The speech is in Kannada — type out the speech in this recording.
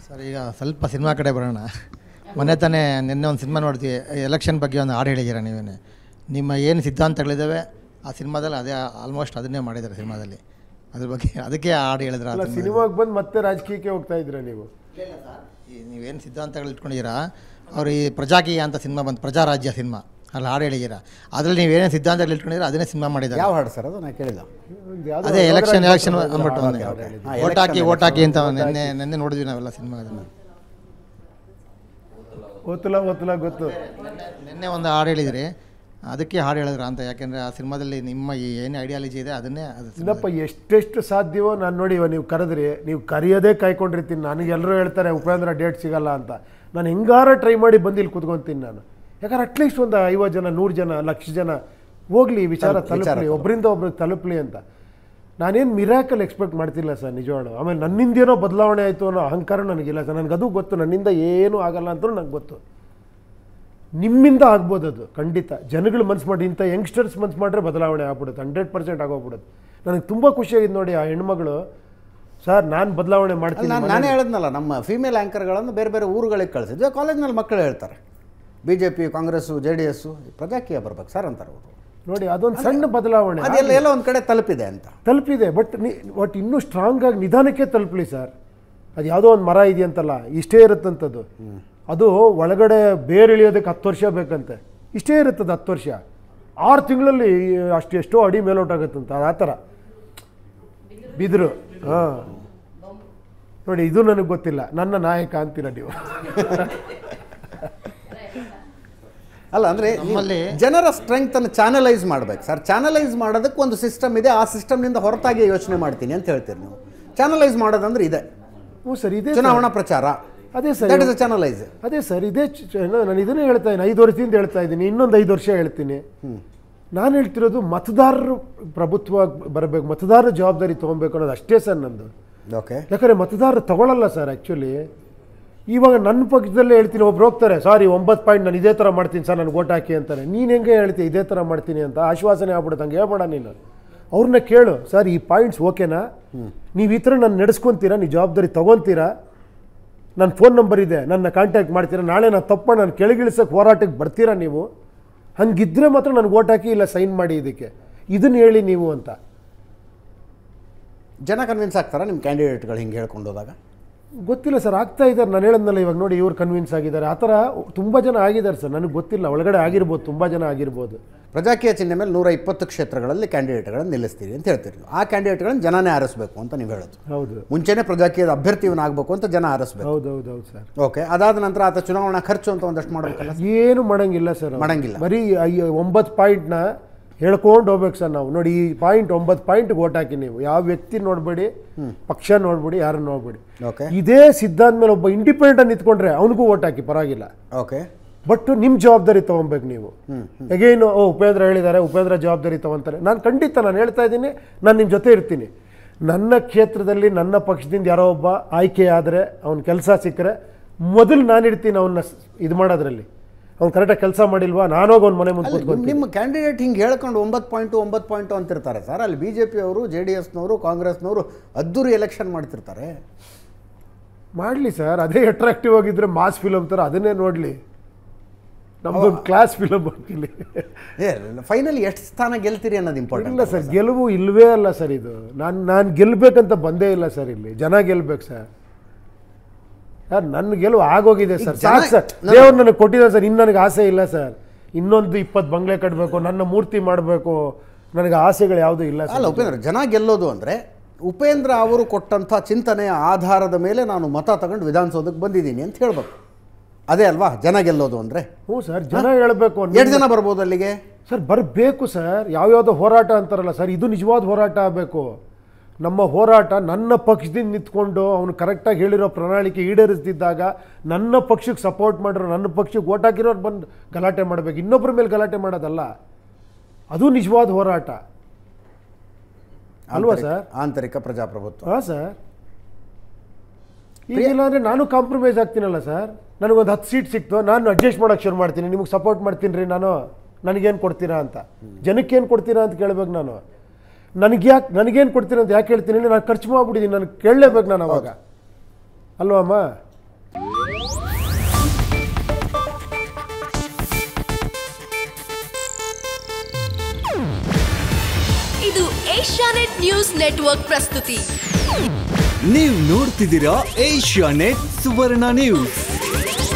ಸರ್ ಈಗ ಸ್ವಲ್ಪ ಸಿನಿಮಾ ಕಡೆ ಬರೋಣ ಮೊನ್ನೆ ತಾನೇ ನಿನ್ನೆ ಒಂದು ಸಿನಿಮಾ ನೋಡ್ತೀವಿ ಎಲೆಕ್ಷನ್ ಬಗ್ಗೆ ಒಂದು ಹಾಡು ಹೇಳಿದ್ದೀರ ನೀವೇನೆ ನಿಮ್ಮ ಏನು ಸಿದ್ಧಾಂತಗಳಿದ್ದಾವೆ ಆ ಸಿನಿಮಾದಲ್ಲಿ ಅದೇ ಆಲ್ಮೋಸ್ಟ್ ಅದನ್ನೇ ಮಾಡಿದ್ದಾರೆ ಸಿನಿಮಾದಲ್ಲಿ ಅದ್ರ ಬಗ್ಗೆ ಅದಕ್ಕೆ ಆ ಹಾಡು ಹೇಳಿದ್ರ ಅಲ್ಲ ಸಿನಿಮಾಗೆ ಬಂದು ಮತ್ತೆ ರಾಜಕೀಯಕ್ಕೆ ಹೋಗ್ತಾ ಇದ್ದೀರಾ ನೀವು ಈ ನೀವೇನು ಸಿದ್ಧಾಂತಗಳು ಇಟ್ಕೊಂಡಿದ್ದೀರಾ ಅವ್ರು ಈ ಪ್ರಜಾಕೀಯ ಅಂತ ಸಿನಿಮಾ ಬಂತು ಪ್ರಜಾರಾಜ್ಯ ಸಿನಿಮಾ ಅಲ್ಲಿ ಹಾಡು ಹೇಳಿದ್ದೀರಾ ಅದ್ರಲ್ಲಿ ನೀವೇನೇನು ಸಿದ್ಧಾಂತಗಳು ಇಟ್ಕೊಂಡಿದ್ದೀರಾ ಅದನ್ನೇ ಸಿನಿಮಾ ಮಾಡಿದ್ದಾರೆ ಯಾವ ಹಾಡು ಸರ್ ಅದು ನಾನು ಕೇಳಿಲ್ಲ ಒಂದು ಯಾವ್ದೋ ಅದೇ ಎಲೆಕ್ಷನ್ ಯೋಗರಾಜ್ ಎಲೆಕ್ಷನ್ ಮಾತ್ರ ಅಂದ್ಬಿಟ್ಟು ಹಾ, ಒಂದೇ. ಹೌದು, ಹೌದು. ಹಾ, ಓಟ್ ಹಾಕಿ election, ಓಟ್ ಹಾಕಿ ಅಂತ ನಿನ್ನೆ ನಿನ್ನೆ ನೋಡಿದ್ವಿ ನಾವೆಲ್ಲ ಸಿನಿಮಾ ಅದನ್ನು ಗೊತ್ತಿಲ್ಲ ಗೊತ್ತಿಲ್ಲ ಗೊತ್ತು ನಿನ್ನೆ ಒಂದು ಹಾಡು ಹೇಳಿದ್ರಿ ಅದಕ್ಕೆ ಹಾಡು ಹೇಳಿದ್ರ ಅಂತ ಯಾಕೆಂದರೆ ಆ ಸಿನಿಮಾದಲ್ಲಿ ನಿಮ್ಮ ಈ ಏನು ಐಡಿಯಾಲಜಿ ಇದೆ ಅದನ್ನೇ ಅದು ಸಿನಿಮಾ- ಇನ್ನಪ್ಪ ಎಷ್ಟೆಷ್ಟು ಸಾಧ್ಯವೋ ನಾನು ನೋಡಿ ಇವಾಗ ನೀವು ಕರೆದ್ರಿ ನೀವು ಕರೆಯೋದೇ ಕಾಯ್ಕೊಂಡಿರ್ತೀನಿ ನನಗೆ ಎಲ್ಲರೂ ಹೇಳ್ತಾರೆ ಉಪೇಂದ್ರ ಡೇಟ್ ಸಿಗಲ್ಲ ಅಂತ ನಾನು ಹೆಂಗಾರ ಟ್ರೈ ಮಾಡಿ ಬಂದು ಇಲ್ಲಿ ಕುತ್ಕೊತೀನಿ ನಾನು ಯಾಕಂದ್ರೆ ಅಟ್ಲೀಸ್ಟ್ ಒಂದು ಐವತ್ತು ಜನ ನೂರು ಜನ ಲಕ್ಷ ಜನ ಹೋಗ್ಲಿ ಈ ವಿಚಾರ ತಲುಪ್- ವಿಚಾರ ತಲುಪಲಿ ಒಬ್ಬರಿಂದ ಒಬ್ರಿಗೆ ತಲುಪಲಿ ಅಂತ ನಾನೇನು ಮಿರಾಕಲ್ ಎಕ್ಸ್ಪೆಕ್ಟ್ ಮಾಡ್ತಿಲ್ಲ ಸರ್ ನಿಜವಾಳು ಆಮೇಲೆ ನನ್ನಿಂದೇನೋ ಬದಲಾವಣೆ ಆಯಿತು ಅನ್ನೋ ಅಹಂಕಾರ ನನಗಿಲ್ಲ ಸರ್ ನನಗೆ ಅದು ಗೊತ್ತು ನನ್ನಿಂದ ಏನೂ ಆಗಲ್ಲ ಅಂತಲೂ ನಂಗೆ ಗೊತ್ತು ನಿಮ್ಮಿಂದ ಆಗ್ಬೋದು ಅದು ಖಂಡಿತ ಜನಗಳು ಮನ್ಸು ಮಾಡಿ ಇಂಥ ಯಂಗ್ಸ್ಟರ್ಸ್ ಮನ್ಸು ಮಾಡಿದ್ರೆ ಬದಲಾವಣೆ ಆಗ್ಬಿಡುತ್ತೆ ಹಂಡ್ರೆಡ್ ಪರ್ಸೆಂಟ್ ಆಗೋಗ್ಬಿಡುತ್ತೆ ನನಗೆ ತುಂಬ ಖುಷಿಯಾಗಿದೆ ನೋಡಿ ಆ ಹೆಣ್ಮಗಳು ಸರ್ ನಾನು ಬದಲಾವಣೆ ಮಾಡ್ತೀನಿ ನಾನು ನಾನೇ ಹೇಳಿದ್ನಲ್ಲ ನಮ್ಮ ಫೀಮೇಲ್ ಆ್ಯಂಕರ್ಗಳನ್ನು ಬೇರೆ ಬೇರೆ ಊರುಗಳಿಗೆ ಕಳಿಸಿದ್ವಿ ಕಾಲೇಜ್ನಲ್ಲಿ ಮಕ್ಕಳು ಹೇಳ್ತಾರೆ B J P Congress J D S Prajaakeeya ಬರ್ಬೇಕು ಸರ್ ಅಂತಾರೆ ಅವರು ನೋಡಿ ಅದೊಂದು ಸಣ್ಣ ಬದಲಾವಣೆ ಅದೆಲ್ಲ ಎಲ್ಲ ಒಂದು ಕಡೆ ತಲುಪಿದೆ ಅಂತ ತಲುಪಿದೆ ಬಟ್ ನಿ ಬಟ್ ಇನ್ನೂ ಸ್ಟ್ರಾಂಗ್ ಆಗಿ ನಿಧಾನಕ್ಕೆ ತಲುಪಲಿ ಸರ್ ಅದು ಯಾವುದೋ ಒಂದು ಮರ ಇದೆಯಂತಲ್ಲ ಇಷ್ಟೇ ಇರುತ್ತಂಥದ್ದು ಅದು ಒಳಗಡೆ ಬೇರೆ ಇಳಿಯೋದಕ್ಕೆ ಹತ್ತು ವರ್ಷ ಬೇಕಂತೆ ಇಷ್ಟೇ ಇರುತ್ತದೆ ಹತ್ತು ವರ್ಷ ಆರು ತಿಂಗಳಲ್ಲಿ ಅಷ್ಟು ಎಷ್ಟೋ ಅಡಿ ಮೇಲೋಟಾಗತ್ತಂತ ಅದು ಆ ಥರ ಬಿದಿರು ಹಾಂ ನೋಡಿ ಇದು ನನಗೆ ಗೊತ್ತಿಲ್ಲ ನನ್ನ ನಾಯಕ ಅಂತೀರ ನೀವು ಅಲ್ಲ ಅಂದರೆ ನಮ್ಮಲ್ಲಿ- ಜನರ ಸ್ಟ್ರೆಂಗ್ತನ್ನು ಚಾನಲೈಸ್ ಮಾಡ್ಬೇಕು ಸರ್ ಚಾನಲೈಸ್ ಮಾಡೋದಕ್ಕೆ ಒಂದು ಸಿಸ್ಟಮ್ ಇದೆ ಆ ಸಿಸ್ಟಮ್ನಿಂದ ಹೊರತಾಗಿ ಯೋಚನೆ ಮಾಡ್ತೀನಿ ಅಂತ ಹೇಳ್ತೀರಿ ನೀವು ಚಾನಲೈಸ್ ಮಾಡೋದಂದ್ರೆ ಇದೆ ಹ್ಞೂ ಸರ್ ಇದೇ ಸರ್. ಚುನಾವಣಾ ಪ್ರಚಾರ ಅದೇ sir that is a channelise ಅದೇ ಸರ್ ಇದೇ ಚ- ಚ- ನಾನು ಇದನ್ನೇ ಹೇಳ್ತಾ ಇದ್ದೀನಿ ಐದು ವರ್ಷದಿಂದ ಹೇಳ್ತಾ ಇದ್ದೀನಿ ಇನ್ನೊಂದು ಐದು ವರ್ಷ ಹೇಳ್ತೀನಿ ನಾನು ಹೇಳ್ತಿರೋದು ಮತದಾರರು ಪ್ರಭುತ್ವ ಬರಬೇಕು ಮತದಾರರ ಜವಾಬ್ದಾರಿ ತೊಗೊಬೇಕು ಅನ್ನೋದು ಅಷ್ಟೇ ಸರ್ ನಂದು ಓಕೆ ಯಾಕಂದರೆ ಮತದಾರರು ತಗೊಳ್ಳಲ್ಲ ಸರ್ ಆ್ಯಕ್ಚುಲಿ ಇವಾಗ ನನ್ನ ಪಕ್ಷದಲ್ಲೇ ಹೇಳ್ತೀನಿ ಒಬ್ರು ಹೋಗ್ತಾರೆ ಸಾರಿ ಒಂಬತ್ತು ಪಾಯಿಂಟ್ ನಾನು ಇದೇ ಥರ ಮಾಡ್ತೀನಿ ಸರ್ ನನಗೆ ಓಟ್ ಹಾಕಿ ಅಂತಾರೆ ನೀನು ಹೆಂಗೆ ಹೇಳ್ತೀಯ ಇದೇ ಥರ ಮಾಡ್ತೀನಿ ಅಂತ ಆಶ್ವಾಸನೆ ಆಗ್ಬಿಡುತ್ತೆ ಹಂಗೆ ಹೇಳ್ಬೇಡ ನೀನು ಅವ್ರನ್ನ ಕೇಳು ಸರ್ ಈ ಪಾಯಿಂಟ್ಸ್ ಓಕೆನಾ ನೀವು ಈ ಥರ ನಾನು ನಡೆಸ್ಕೊತೀರಾ ನೀವು ಜವಾಬ್ದಾರಿ ತೊಗೊತೀರಾ ನನ್ನ ಫೋನ್ ನಂಬರ್ ಇದೆ ನನ್ನ ಕಾಂಟ್ಯಾಕ್ಟ್ ಮಾಡ್ತೀರಾ ನಾಳೆ ನಾನು ತಪ್ಪು ನಾನು ಕೆಳಗಿಳಿಸೋಕೆ ಹೋರಾಟಕ್ಕೆ ಬರ್ತೀರಾ ನೀವು ಹಂಗಿದ್ರೆ ಮಾತ್ರ ನನಗೆ ಓಟ್ ಹಾಕಿ ಇಲ್ಲ ಸೈನ್ ಮಾಡಿ ಇದಕ್ಕೆ ಇದನ್ನು ಹೇಳಿ ನೀವು ಅಂತ ಜನ ಕನ್ವಿನ್ಸ್ ಆಗ್ತಾರಾ ನಿಮ್ಮ ಕ್ಯಾಂಡಿಡೇಟ್ಗಳು ಹಿಂಗೆ ಹೇಳ್ಕೊಂಡು ಹೋದಾಗ ಗೊತ್ತಿಲ್ಲ ಸರ್ ಆಗ್ತಾ ಇದ್ದಾರೆ ನಾನು ಹೇಳದ್ನಲ್ಲ ಇವಾಗ ನೋಡಿ ಇವ್ರು ಕನ್ವಿನ್ಸ್ ಆಗಿದ್ದಾರೆ ಆ ಥರ ತುಂಬ ಜನ ಆಗಿದ್ದಾರೆ ಸರ್ ನನಗೆ ಗೊತ್ತಿಲ್ಲ ಒಳಗಡೆ ಆಗಿರ್ಬೋದು ತುಂಬ ಜನ ಆಗಿರ್ಬೋದು ಪ್ರಜಾಕೀಯ ಚಿಹ್ನೆ ಮೇಲೆ ನೂರ ಇಪ್ಪತ್ತು ಕ್ಷೇತ್ರಗಳಲ್ಲಿ ಕ್ಯಾಂಡಿಡೇಟ್ಗಳನ್ನು ನಿಲ್ಲಿಸ್ತೀರಿ ಅಂತ ಹೇಳ್ತೀರಿ ನೀವು. ಆ ಕ್ಯಾಂಡಿಡೇಟ್ಗಳನ್ನು ಜನನೇ ಆರಿಸ್ಬೇಕು ಅಂತ ನೀವು ಹೇಳೋದು ಹೌದು ಮುಂಚೆನೇ ಪ್ರಜಾಕೀಯದ ಅಭ್ಯರ್ಥಿವನ್ನಾಗಬೇಕು ಅಂತ ಜನ ಆರಿಸ್ಬೇಕು ಹೌದು ಹೌದು ಹೌದು ಸರ್ ಓಕೆ ಅದಾದ ನಂತರ ಆತ ಚುನಾವಣಾ ಖರ್ಚು ಅಂತ ಒಂದಷ್ಟು ಮಾಡಬೇಕಲ್ಲ ಏನು ಮಾಡಂಗಿಲ್ಲ ಸರ್ ಅವ್ರು. ಮಾಡಂಗಿಲ್ಲ. ಬರೀ ಐ- ಒಂಬತ್ತು ಪಾಯಿಂಟ್ನ ಹೇಳ್ಕೊಂಡು ಹೋಗ್ಬೇಕು ಸರ್ ನಾವು ನೋಡಿ ಈ ಪಾಯಿಂಟ್ ಒಂಬತ್ತು ಪಾಯಿಂಟ್ಗೆ ಓಟ್ ಹಾಕಿ ನೀವು ಯಾವ ವ್ಯಕ್ತಿ ನೋಡಬೇಡಿ ಪಕ್ಷ ನೋಡ್ಬೇಡಿ ಯಾರನ್ನು ನೋಡ್ಬೇಡಿ ಓಕೆ ಇದೇ ಸಿದ್ಧಾಂತ ಮೇಲೆ ಒಬ್ಬ ಇಂಡಿಪೆಂಡೆಂಟ್ ನಿಂತ್ಕೊಂಡ್ರೆ ಅವನಿಗೂ ಓಟ್ ಹಾಕಿ ಪರವಾಗಿಲ್ಲ ಓಕೆ ಬಟ್ ನಿಮ್ಮ ಜವಾಬ್ದಾರಿ ತೊಗೊಬೇಕು ನೀವು ಎಗೈನು ಓ ಉಪೇಂದ್ರ ಹೇಳಿದ್ದಾರೆ ಉಪೇಂದ್ರ ಜವಾಬ್ದಾರಿ ತೊಗೊತಾರೆ ನಾನು ಖಂಡಿತ ನಾನು ಹೇಳ್ತಾ ಇದ್ದೀನಿ ನಾನು ನಿಮ್ಮ ಜೊತೆ ಇರ್ತೀನಿ ನನ್ನ ಕ್ಷೇತ್ರದಲ್ಲಿ ನನ್ನ ಪಕ್ಷದಿಂದ ಯಾರೋ ಒಬ್ಬ ಆಯ್ಕೆ ಆದರೆ ಅವ್ನ ಕೆಲಸ ಸಿಕ್ಕರೆ ಮೊದಲು ನಾನು ಇರ್ತೀನಿ ಅವನ್ನ ಇದು ಮಾಡೋದ್ರಲ್ಲಿ ಅವ್ನು ಕರೆಕ್ಟಾಗಿ ಕೆಲಸ ಮಾಡಿಲ್ವಾ ನಾನೋಗಿ ಅವ್ನ ಮನೆ ಮುಂದೆ ಅಲ್ಲ, ಕೂತ್ಕೊಂಡು ನಿಮ್- ನಿಮ್ಮ ಕ್ಯಾಂಡಿಡೇಟ್ ಹಿಂಗೆ ಹೇಳ್ಕೊಂಡು ಒಂಬತ್ತು ಪಾಯಿಂಟು ಒಂಬತ್ತು ಪಾಯಿಂಟು ಅಂತಿರ್ತಾರೆ ಸರ್ ಅಲ್ಲಿ ಬಿ ಜೆ ಪಿಯವರು ಜೆ ಡಿ ಎಸ್ನವರು ಕಾಂಗ್ರೆಸ್ನವರು ಅದ್ದೂರಿ ಎಲೆಕ್ಷನ್ ಮಾಡ್ತಿರ್ತಾರೆ ಮಾಡಲಿ ಸರ್ ಅದೇ ಅಟ್ರಾಕ್ಟಿವ್ ಆಗಿದ್ರೆ ಮಾಸ್ ಫಿಲಮ್ ಥರ ಅದನ್ನೇ ನೋಡಲಿ ನಮ್ದೊಂದು ಕ್ಲಾಸ್ ಫಿಲಮ್ ಹಾಕಿಲಿ ಏ ಫೈನಲ್ ಎಷ್ಟು ಸ್ಥಾನ ಗೆಲ್ತೀರಿ ಅನ್ನೋದು ಇಲ್ಲ ಇಂಪಾರ್ಟೆಂಟ್ ಸರ್ ಗೆಲುವು ಇಲ್ವೇ ಅಲ್ಲ ಸರ್ ಇದು ನಾನು ನಾನು ಗೆಲ್ಬೇಕಂತ ಬಂದೇ ಇಲ್ಲ ಸರ್ ಇಲ್ಲಿ ಜನ ಗೆಲ್ಬೇಕು ಸರ್ ಸರ್ ನನ್ನ ಗೆಲುವು ಆಗೋಗಿದೆ ಸರ್ ಈಗ ಜನ- ಸಾಕು ಸರ್ ನಾನು- ದೇವ್ರು ನನಗೆ ಕೊಟ್ಟಿದ್ದಾರೆ ಸರ್ ಇನ್ನು ನನಗೆ ಆಸೆ ಇಲ್ಲ ಸರ್ ಇನ್ನೊಂದು ಇಪ್ಪತ್ತು ಬಂಗ್ಲೆ ಕಟ್ಟಬೇಕು ನನ್ನ ಮೂರ್ತಿ ಮಾಡಬೇಕು ನನಗೆ ಆಸೆಗಳು ಯಾವುದೂ ಇಲ್ಲ ಅಲ್ಲ ಸರ್ ಉಪೇಂದ್ರ ಜನ ಗೆಲ್ಲೋದು ಅಂದರೆ ಉಪೇಂದ್ರ ಅವರು ಕೊಟ್ಟಂಥ ಚಿಂತನೆಯ ಆಧಾರದ ಮೇಲೆ ನಾನು ಮತ ತಗೊಂಡು ವಿಧಾನಸೌಧಕ್ಕೆ ಬಂದಿದ್ದೀನಿ ಅಂತ ಹೇಳ್ಬೇಕು ಅದೇ ಅಲ್ವಾ ಜನ ಗೆಲ್ಲೋದು ಅಂದರೆ ಹ್ಞೂ ಸರ್ ಜನ ಹೇಳಬೇಕು ಎಷ್ಟು ಜನ ಬರ್ಬೋದು ಅಲ್ಲಿಗೆ ಸರ್ ಬರಬೇಕು ಸರ್ ಯಾವ್ಯಾವುದೋ ಹೋರಾಟ ಅಂತಾರಲ್ಲ ಸರ್ ಇದು ನಿಜವಾದ ಹೋರಾಟ ಆಗಬೇಕು ನಮ್ಮ ಹೋರಾಟ ನನ್ನ ಪಕ್ಷದಿಂದ ನಿಂತ್ಕೊಂಡು ಅವನು ಕರೆಕ್ಟಾಗಿ ಹೇಳಿರೋ ಪ್ರಣಾಳಿಕೆ ಈಡೇರಿಸ್ತಿದ್ದಾಗ ನನ್ನ ಪಕ್ಷಕ್ಕೆ ಸಪೋರ್ಟ್ ಮಾಡಿರೋ ನನ್ನ ಪಕ್ಷಕ್ಕೆ ಓಟ್ ಹಾಕಿರೋರು ಬಂದು ಗಲಾಟೆ ಮಾಡಬೇಕು ಇನ್ನೊಬ್ಬರ ಮೇಲೆ ಗಲಾಟೆ ಮಾಡೋದಲ್ಲ ಅದು ನಿಜವಾದ ಹೋರಾಟ ಅಲ್ವಾ ಆಂತರಿಕ- ಸರ್ ಆಂತರಿಕ ಪ್ರಜಾಪ್ರಭುತ್ವ ಹಾಂ ಸರ್ ಈಗಿಲ್ಲ ಅಂದರೆ ನಾನು ಕಾಂಪ್ರಮೈಸ್ ಆಗ್ತೀನಲ್ಲ ಸರ್ ನನಗೊಂದು ಹತ್ತು ಸೀಟ್ ಸಿಕ್ತು ನಾನು ಅಡ್ಜಸ್ಟ್ ಮಾಡೋಕ್ಕೆ ಶುರು ಮಾಡ್ತೀನಿ ನಿಮಗೆ ಸಪೋರ್ಟ್ ಮಾಡ್ತೀನಿ ರೀ ನಾನು ನನಗೇನು ಕೊಡ್ತೀರಾ ಅಂತ ಜನಕ್ಕೇನು ಕೊಡ್ತೀರಾ ಅಂತ ಕೇಳ್ಬೇಕು ನಾನು ನನಗೆ ಯಾಕೆ ನನಗೇನು ಕೊಡ್ತೀರಾ ಅಂತ ಯಾಕೆ ಹೇಳ್ತೀನಿ ನಾನು ಖರ್ಚು ಮಾಡ್ಬಿಟ್ಟಿದ್ದೀನಿ ನನಗೆ ಕೇಳಲೇಬೇಕು ನಾನು ಅವಾಗ ಅಲ್ವಾ ಅಮ್ಮ ಇದು ಏಷ್ಯಾನೆಟ್ ನ್ಯೂಸ್ ನೆಟ್ವರ್ಕ್ ಪ್ರಸ್ತುತಿ ನೀವು ನೋಡ್ತಿದ್ದೀರಾ ಏಷ್ಯಾ ನೆಟ್ ಸುವರ್ಣ ನ್ಯೂಸ್